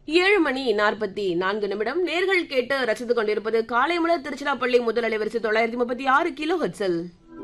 ஏழு மணி நாற்பத்தி நான்கு நிமிடம் நேர்கள் கேட்டு ரசித்துக் கொண்டிருப்பது காலை முதல் திருச்சிராப்பள்ளி முதல் அலைவரிசை தொள்ளாயிரத்தி முப்பத்தி ஆறு கிலோ ஹெட்ஸல்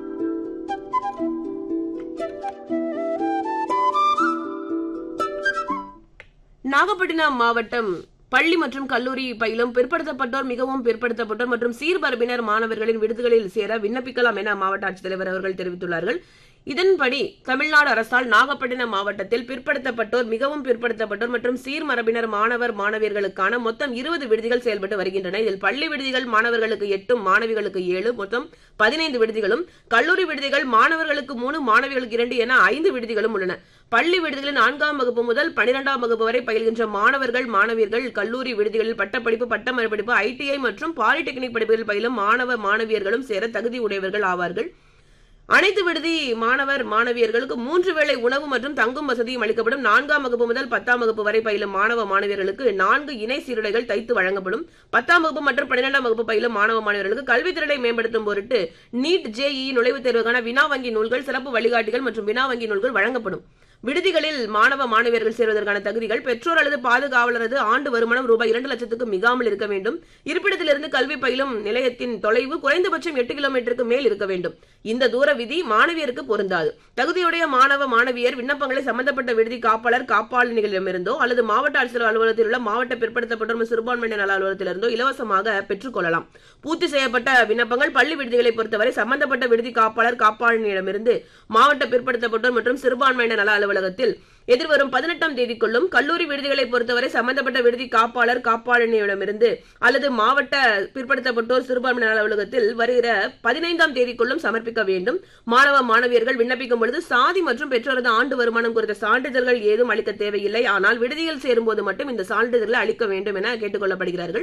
நாகப்பட்டினம் மாவட்டம் பள்ளி மற்றும் கல்லூரி பயிலும் பிற்படுத்தப்பட்டோர் மிகவும் பிற்படுத்தப்பட்டோர் மற்றும் சீர்பரப்பினர் மாணவர்களின் விடுதிகளில் சேர விண்ணப்பிக்கலாம் என மாவட்ட ஆட்சித்தலைவர் அவர்கள் தெரிவித்துள்ளார்கள் இதன்படி தமிழ்நாடு அரசால் நாகப்பட்டினம் மாவட்டத்தில் பிற்படுத்தப்பட்டோர் மிகவும் பிற்படுத்தப்பட்டோர் மற்றும் சீர்மரபினர் மாணவர் மாணவியர்களுக்கான மொத்தம் இருபது விடுதிகள் செயல்பட்டு வருகின்றன இதில் பள்ளி விடுதிகள் மாணவர்களுக்கு எட்டும் மாணவிகளுக்கு ஏழு மொத்தம் பதினைந்து விடுதிகளும் கல்லூரி விடுதிகள் மாணவர்களுக்கு மூணு மாணவிகளுக்கு இரண்டு என ஐந்து விடுதிகளும் உள்ளன பள்ளி விடுதிகளில் நான்காம் வகுப்பு முதல் பனிரெண்டாம் வகுப்பு வரை பயில்கின்ற மாணவர்கள் மாணவியர்கள் கல்லூரி விடுதிகளில் பட்டப்படிப்பு பட்டமறு படிப்பு ஐடிஐ மற்றும் பாலிடெக்னிக் படிப்புகளில் பயிலும் மாணவ மாணவியர்களும் சேர தகுதி உடையவர்கள் ஆவார்கள் அனைத்து விடுதி மாணவர் மாணவியர்களுக்கு மூன்று வேளை உணவு மற்றும் தங்கும் வசதியும் அளிக்கப்படும் நான்காம் வகுப்பு முதல் பத்தாம் வகுப்பு வரை பயிலும் மாணவ மாணவியர்களுக்கு நான்கு இணை சீருடைகள் தைத்து வழங்கப்படும் பத்தாம் வகுப்பு மற்றும் பன்னிரெண்டாம் வகுப்பு பயிலும் மாணவ மாணவியர்களுக்கு கல்வித்திறனை மேம்படுத்தும் பொருட்டு நீட் ஜேஇ நுழைவுத் தேர்வுக்கான வினா வங்கி நூல்கள் சிறப்பு வழிகாட்டிகள் மற்றும் வினா வங்கி நூல்கள் வழங்கப்படும் விடுதிகளில் மாணவ மாணவியர்கள் சேர்வதற்கான தகுதிகள் பெற்றோர் அல்லது பாதுகாவலரது ஆண்டு வருமானம் ரூபாய் இரண்டு லட்சத்துக்கு மிகாமல் இருக்க வேண்டும் இருப்பிடத்திலிருந்து கல்வி பயிலும் நிலையத்தின் தொலைவு குறைந்தபட்சம் எட்டு கிலோமீட்டருக்கு மேல் இருக்க வேண்டும் இந்த தூர விதி மாணவியருக்கு பொருந்தாது தகுதியுடைய மாணவ மாணவியர் விண்ணப்பங்களை சம்பந்தப்பட்ட விடுதி காப்பாளர் காப்பாளர்களிடமிருந்தோ அல்லது மாவட்ட ஆட்சியர் அலுவலகத்தில் உள்ள மாவட்ட பிற்படுத்தப்பட்டோர் சிறுபான்மையினர் நல அலுவலகத்திலிருந்தோ இலவசமாக பெற்றுக்கொள்ளலாம் பூர்த்தி செய்யப்பட்ட விண்ணப்பங்கள் பள்ளி விடுதிகளை பொறுத்தவரை சம்பந்தப்பட்ட விடுதி காப்பாளர் காப்பாளனிடமிருந்து மாவட்ட பிற்படுத்தப்பட்டோர் மற்றும் சிறுபான்மையினர் நல அலுவலகத்தில் எதிர்வரும் பதினெட்டாம் தேதிக்குள்ளும் கல்லூரி விடுதிகளை பொறுத்தவரை சம்பந்தப்பட்ட விடுதி காப்பாளர் காப்பாளனிடமிருந்து அல்லது மாவட்ட பிற்படுத்தப்பட்டோர் சிறுபான்மையினர் நல அலுவலகத்தில் வருகிற பதினைந்தாம் தேதிக்குள்ளும் சமர்ப்பிக்க வேண்டும் மாணவ மாணவியர்கள் விண்ணப்பிக்கும் பொழுது சாதி மற்றும் பெற்றோரது ஆண்டு வருமானம் குறித்த சான்றிதழ்கள் ஏதும் அளிக்க தேவையில்லை ஆனால் விடுதியில் சேரும்போது மட்டும் இந்த சான்றிதழ்களை அளிக்க வேண்டும் என கேட்டுக் கொள்ளப்படுகிறார்கள்